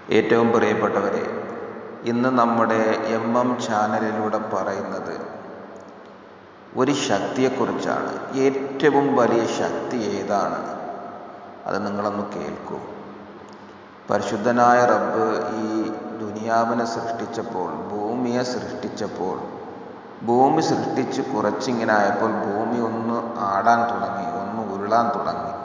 ഏറ്റവും പ്രിയപ്പെട്ടവരെ ഇന്ന് നമ്മുടെ എം എം ചാനലിലൂടെ പറയുന്നത് ഒരു ശക്തിയെക്കുറിച്ചാണ് ഏറ്റവും വലിയ ശക്തി ഏതാണ് അത് നിങ്ങളൊന്ന് കേൾക്കൂ പരിശുദ്ധനായ റബ്ബ് ഈ ദുനിയാവിനെ സൃഷ്ടിച്ചപ്പോൾ ഭൂമിയെ സൃഷ്ടിച്ചപ്പോൾ ഭൂമി സൃഷ്ടിച്ച് കുറച്ചിങ്ങനെ ആയപ്പോൾ ഭൂമി ഒന്ന് ആടാൻ തുടങ്ങി ഒന്ന് ഉരുളാൻ തുടങ്ങി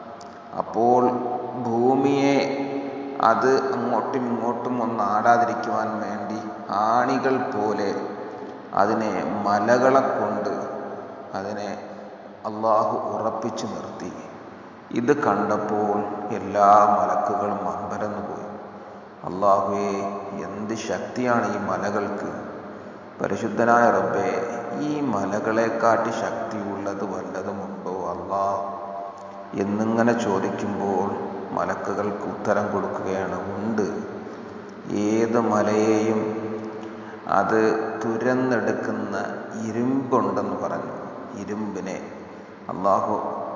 അപ്പോൾ ഭൂമിയെ അത് അങ്ങോട്ടും ഇങ്ങോട്ടും ഒന്ന് ആടാതിരിക്കുവാൻ വേണ്ടി ആണികൾ പോലെ അതിനെ മലകളെ കൊണ്ട് അതിനെ അള്ളാഹു ഉറപ്പിച്ചു നിർത്തി ഇത് കണ്ടപ്പോൾ എല്ലാ മലക്കുകളും അമ്പരന്നു പോയി അള്ളാഹുവെ എന്ത് ശക്തിയാണ് ഈ മലകൾക്ക് പരിശുദ്ധനായ റബ്ബെ ഈ മലകളെക്കാട്ടി ശക്തിയുള്ളത് വല്ലതുമുണ്ടോ അള്ളാ എന്നിങ്ങനെ ചോദിക്കുമ്പോൾ മലക്കുകൾക്ക് ഉത്തരം കൊടുക്കുകയാണ് ഉണ്ട് ഏത് മലയെയും അത് തുരന്നെടുക്കുന്ന ഇരുമ്പുണ്ടെന്ന് പറഞ്ഞു ഇരുമ്പിനെ അള്ളാഹു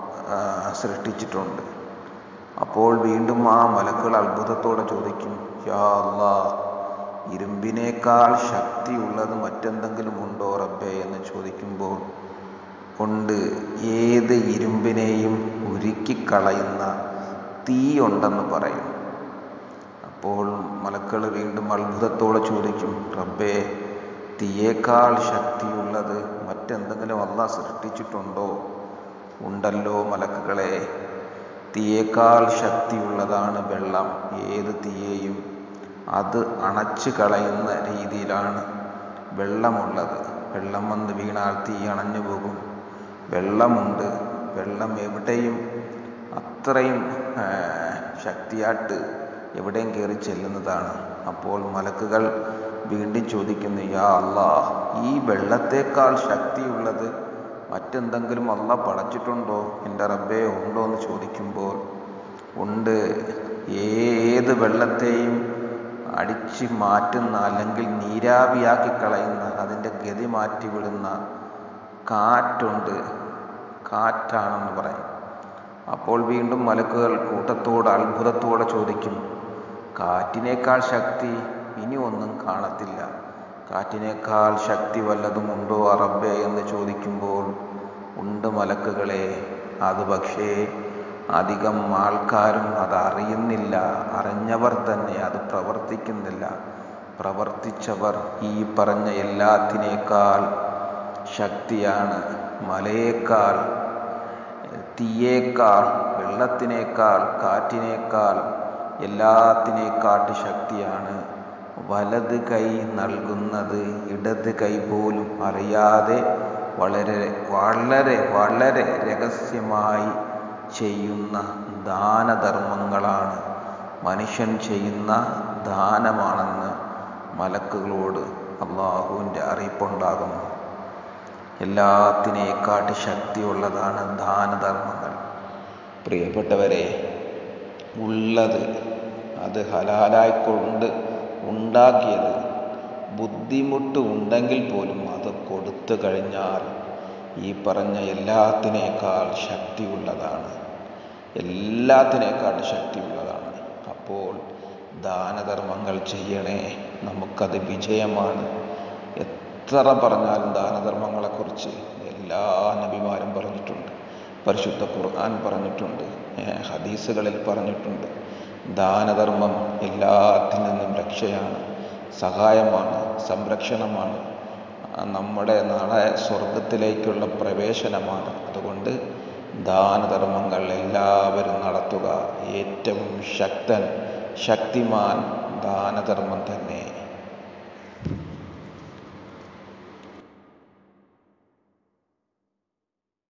സൃഷ്ടിച്ചിട്ടുണ്ട് അപ്പോൾ വീണ്ടും ആ മലക്കുകൾ അത്ഭുതത്തോടെ ചോദിക്കും യാ അള്ളാ ഇരുമ്പിനേക്കാൾ ശക്തിയുള്ളത് മറ്റെന്തെങ്കിലും ഉണ്ടോ റബ്ബേ എന്ന് ചോദിക്കുമ്പോൾ ഉണ്ട് ഏത് ഇരുമ്പിനെയും ഉരുക്കിക്കളയുന്ന തീ ഉണ്ടെന്ന് പറയും അപ്പോൾ മലക്കൾ വീണ്ടും അത്ഭുതത്തോടെ ചോദിക്കും റബ്ബേ തീയേക്കാൾ ശക്തിയുള്ളത് മറ്റെന്തെങ്കിലും അല്ല സൃഷ്ടിച്ചിട്ടുണ്ടോ ഉണ്ടല്ലോ മലക്കുകളെ തീയേക്കാൾ ശക്തിയുള്ളതാണ് വെള്ളം ഏത് തീയെയും അത് അണച്ചു കളയുന്ന രീതിയിലാണ് വെള്ളമുള്ളത് വെള്ളം വന്ന് വീണാൽ തീ അണഞ്ഞു പോകും വെള്ളമുണ്ട് വെള്ളം എവിടെയും അത്രയും ശക്തിയായിട്ട് എവിടെയും കയറി ചെല്ലുന്നതാണ് അപ്പോൾ മലക്കുകൾ വീണ്ടും ചോദിക്കുന്നു യാ അല്ലാ ഈ വെള്ളത്തേക്കാൾ ശക്തിയുള്ളത് മറ്റെന്തെങ്കിലും അല്ല പടച്ചിട്ടുണ്ടോ എൻ്റെ റബ്ബേ ഉണ്ടോ എന്ന് ചോദിക്കുമ്പോൾ ഉണ്ട് ഏത് വെള്ളത്തെയും അടിച്ച് മാറ്റുന്ന അല്ലെങ്കിൽ നീരാവിയാക്കി കളയുന്ന അതിൻ്റെ ഗതി മാറ്റി വിടുന്ന കാറ്റുണ്ട് കാറ്റാണെന്ന് പറയും അപ്പോൾ വീണ്ടും മലക്കുകൾ കൂട്ടത്തോട് അത്ഭുതത്തോടെ ചോദിക്കും കാറ്റിനേക്കാൾ ശക്തി ഇനി ഒന്നും കാണത്തില്ല കാറ്റിനേക്കാൾ ശക്തി വല്ലതുമുണ്ടോ അറബേ എന്ന് ചോദിക്കുമ്പോൾ ഉണ്ട് മലക്കുകളെ അത് പക്ഷേ അധികം ആൾക്കാരും അത് അറിയുന്നില്ല അറിഞ്ഞവർ തന്നെ അത് പ്രവർത്തിക്കുന്നില്ല പ്രവർത്തിച്ചവർ ഈ പറഞ്ഞ എല്ലാത്തിനേക്കാൾ ശക്തിയാണ് മലയേക്കാൾ തീയേക്കാൾ വെള്ളത്തിനേക്കാൾ കാറ്റിനേക്കാൾ എല്ലാത്തിനേക്കാട്ട് ശക്തിയാണ് വലത് കൈ നൽകുന്നത് ഇടത് കൈ പോലും അറിയാതെ വളരെ വളരെ വളരെ രഹസ്യമായി ചെയ്യുന്ന ദാനധർമ്മങ്ങളാണ് മനുഷ്യൻ ചെയ്യുന്ന ദാനമാണെന്ന് മലക്കുകളോട് അള്ളാഹുവിൻ്റെ അറിയിപ്പുണ്ടാകുന്നു എല്ലാത്തിനേക്കാട്ടി ശക്തിയുള്ളതാണ് ദാനധർമ്മങ്ങൾ പ്രിയപ്പെട്ടവരെ ഉള്ളത് അത് ഹലാലായിക്കൊണ്ട് ഉണ്ടാക്കിയത് ബുദ്ധിമുട്ട് ഉണ്ടെങ്കിൽ പോലും അത് കൊടുത്തു കഴിഞ്ഞാൽ ഈ പറഞ്ഞ എല്ലാത്തിനേക്കാൾ ശക്തിയുള്ളതാണ് എല്ലാത്തിനേക്കാൾ ശക്തിയുള്ളതാണ് അപ്പോൾ ദാനധർമ്മങ്ങൾ ചെയ്യണേ നമുക്കത് വിജയമാണ് എത്ര പറഞ്ഞാലും ദാനധർമ്മങ്ങളെക്കുറിച്ച് എല്ലാ നബിമാരും പറഞ്ഞിട്ടുണ്ട് പരിശുദ്ധ ഖുർആൻ പറഞ്ഞിട്ടുണ്ട് ഹദീസുകളിൽ പറഞ്ഞിട്ടുണ്ട് ദാനധർമ്മം എല്ലാത്തിൽ നിന്നും രക്ഷയാണ് സഹായമാണ് സംരക്ഷണമാണ് നമ്മുടെ നാളെ സ്വർഗത്തിലേക്കുള്ള പ്രവേശനമാണ് അതുകൊണ്ട് ദാനധർമ്മങ്ങൾ എല്ലാവരും നടത്തുക ഏറ്റവും ശക്തൻ ശക്തിമാൻ ദാനധർമ്മം തന്നെ